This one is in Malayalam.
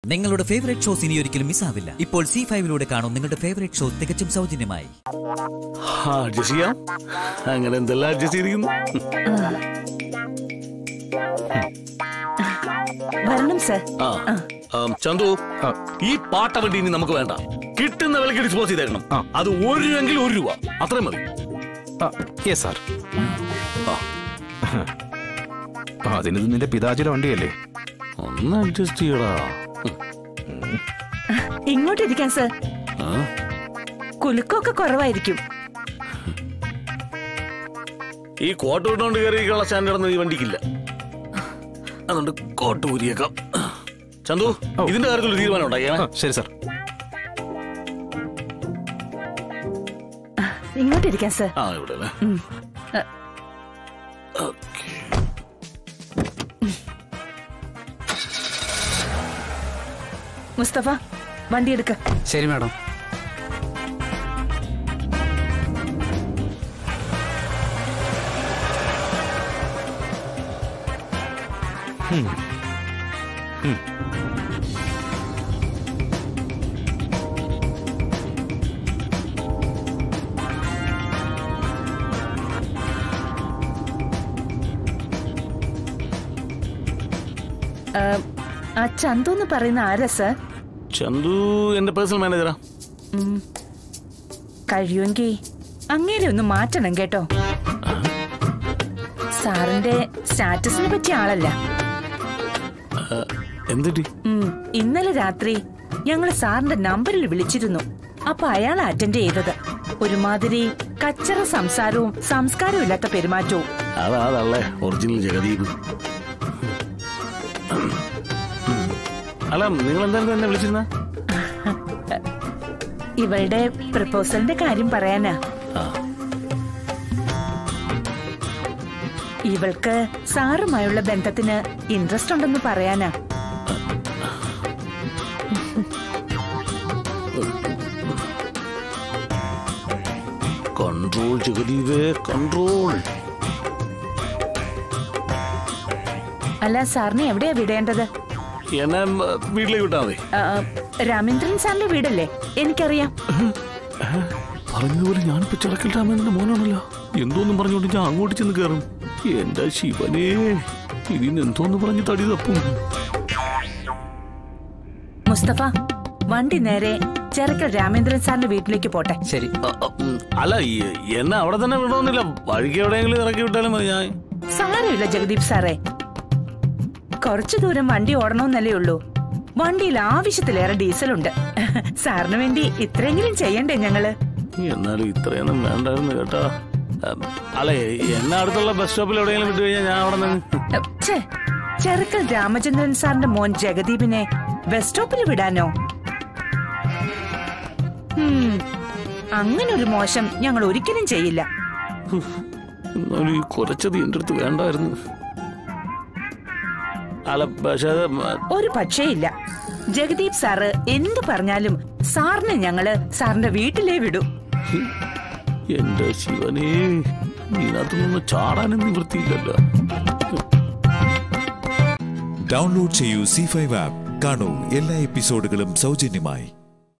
നിങ്ങളുടെ ഫേവറേറ്റ് ഷോസ് ഇനി ഒരിക്കലും മിസ്സാവില്ല ഇപ്പോൾ സി ഫൈവിലൂടെ കാണും നിങ്ങളുടെ ഫേവറേറ്റ് ഷോ തികച്ചും സൗജന്യമായി അഡ്ജസ്റ്റ് ചെയ്യാം അങ്ങനെ എന്തെല്ലാം അഡ്ജസ്റ്റ് ചെയ്തിരിക്കുന്നു വരണം സർ ആ ആം, ചന്തു ഈ പാട്ട വണ്ടി ഇനി നമുക്ക് വേണ്ട കിട്ടുന്ന വിലക്ക് ഡിസ്പോസ് ചെയ്തേക്കണം അത് ഒരു രൂപെങ്കിൽ ഒരു രൂപ അത്രയും മതി യെസ് സാർ ആ, അതിന് നിന്റെ പിതാജിയുടെ വണ്ടിയല്ലേ ഒന്ന് അഡ്ജസ്റ്റ് ചെയ്യടാ ഇങ്ങോട്ടിരിക്കാൻ സർ ആ, കുലുക്കമൊക്കെ കുറവായിരിക്കും ഈ കോട്ട് വിട്ടുകൊണ്ട് കയറിയിരിക്കാനുള്ള സ്റ്റാൻഡേർഡ് ഈ വണ്ടിക്കില്ല അതുകൊണ്ട് കോട്ട് ഊരിയേക്കാം ചന്തു ഇതിന്റെ കാര്യത്തിൽ ഒരു തീരുമാനം ഉണ്ടാക്കിയാ ആ, ശരി സാർ ഇങ്ങോട്ടിരിക്കാൻ സർ ആ ഇവിടെ അല്ലേ അ, ഓക്കേ. മുസ്തഫ വണ്ടി എടുക്ക ശരി മാഡം ആ, ആ ചന്തു എന്ന് പറയുന്ന ആരാ സർ ചന്തു എന്റെ പേഴ്സണൽ മാനേജറാ കഴിയുമെങ്കിൽ അങ്ങേരെ ഒന്ന് മാറ്റണം കേട്ടോ സാറിന്റെ സ്റ്റാറ്റസിനെ പറ്റിയ ആളല്ല എന്തിട്ടി ഉം, ഇന്നലെ രാത്രി ഞങ്ങൾ സാറിന്റെ നമ്പറിൽ വിളിച്ചിരുന്നു അപ്പൊ അയാൾ അറ്റൻഡ് ചെയ്തത് ഒരുമാതിരി കച്ചറ സംസാരവും സംസ്കാരവും ഇല്ലാത്ത പെരുമാറ്റവും അതാ അതല്ലേ ഒറിജിനൽ ജഗദീപ് അല്ല നിങ്ങൾ എന്തായാലും എന്നെ വിളിച്ചിരുന്ന ഇവളുടെ പ്രപ്പോസലിന്റെ കാര്യം പറയാനാ ആ ഇവൾക്ക് സാറുമായുള്ള ബന്ധത്തിന് ഇൻട്രസ്റ്റ് ഉണ്ടെന്ന് പറയാനാ കൺട്രോൾ ജഗദീപേ കൺട്രോൾ അല്ല സാറിനെ എവിടെയാ വിടേണ്ടത് എന്നെ ഉം, വീട്ടിലേക്ക് വിട്ടാ മതി ആ, രാമേന്ദ്രൻ സാറിന്റെ വീടല്ലേ എനിക്കറിയാം പറഞ്ഞതുപോലെ ഞാനിപ്പോ ചിറക്കൽ രാമേന്ദ്രന്റെ മോനാണല്ലോ എന്തോന്നും പറഞ്ഞുകൊണ്ട് ഞാൻ അങ്ങോട്ട് ചെന്ന് കയറും എന്റെ ശിവനേ ഇതിന് എന്തോന്ന് പറഞ്ഞ് തടി തപ്പും മുസ്തഫ വണ്ടി നേരെ ചെറുക്കൽ രാമേന്ദ്രൻ സാറിന്റെ വീട്ടിലേക്ക് പോട്ടെ ശരി അ, അ, ഉം, അല്ല ഈ- എന്നെ അവിടെ തന്നെ വിടണമെന്നില്ല വഴിക്ക് എവിടെയെങ്കിലും ഇറക്കി വിട്ടാലും മതി ഞാൻ സാരമില്ല ജഗദീപ് സാറേ കുറച്ചു ദൂരം വണ്ടി ഓടണമെന്നല്ലേ ഉള്ളൂ വണ്ടിയിൽ ആവശ്യത്തിലേറെ ഡീസലുണ്ട് സാറിന് വേണ്ടി ഇത്രയെങ്കിലും ചെയ്യണ്ടേ ഞങ്ങള് എന്നാലും ഇത്രയൊന്നും വേണ്ടായിരുന്നു കേട്ടോ ഉം, അല്ല എന്നെ അടുത്തുള്ള ബസ് സ്റ്റോപ്പിൽ എവിടെയെങ്കിലും വിട്ടു കഴിഞ്ഞാൽ ഞാൻ അവിടെ നിന്ന് ഛേ, ചെറുക്കൽ രാമചന്ദ്രൻ സാറിന്റെ മോൻ ജഗദീപിനെ ബസ് സ്റ്റോപ്പിൽ വിടാനോ ഉം, അങ്ങനൊരു മോശം ഞങ്ങൾ ഒരിക്കലും ചെയ്യില്ല എന്നാലും ഈ കുറച്ചത് എൻ്റെ അടുത്ത് വേണ്ടായിരുന്നു അല്ല പക്ഷേ അത് ഉം, ഒരു പക്ഷേ ഇല്ല ജഗദീപ് സാറ് എന്ത് പറഞ്ഞാലും സാറിനെ ഞങ്ങള് സാറിന്റെ വീട്ടിലേ വിടും എന്റെ ശിവനേ ഇതിനകത്തൊന്നും ചാടാനും നിവൃത്തിയില്ലല്ലോ ഡൗൺലോഡ് ചെയ്യൂ സി ഫൈവ് ആപ്പ് കാണൂ എല്ലാ എപ്പിസോഡുകളും സൗജന്യമായി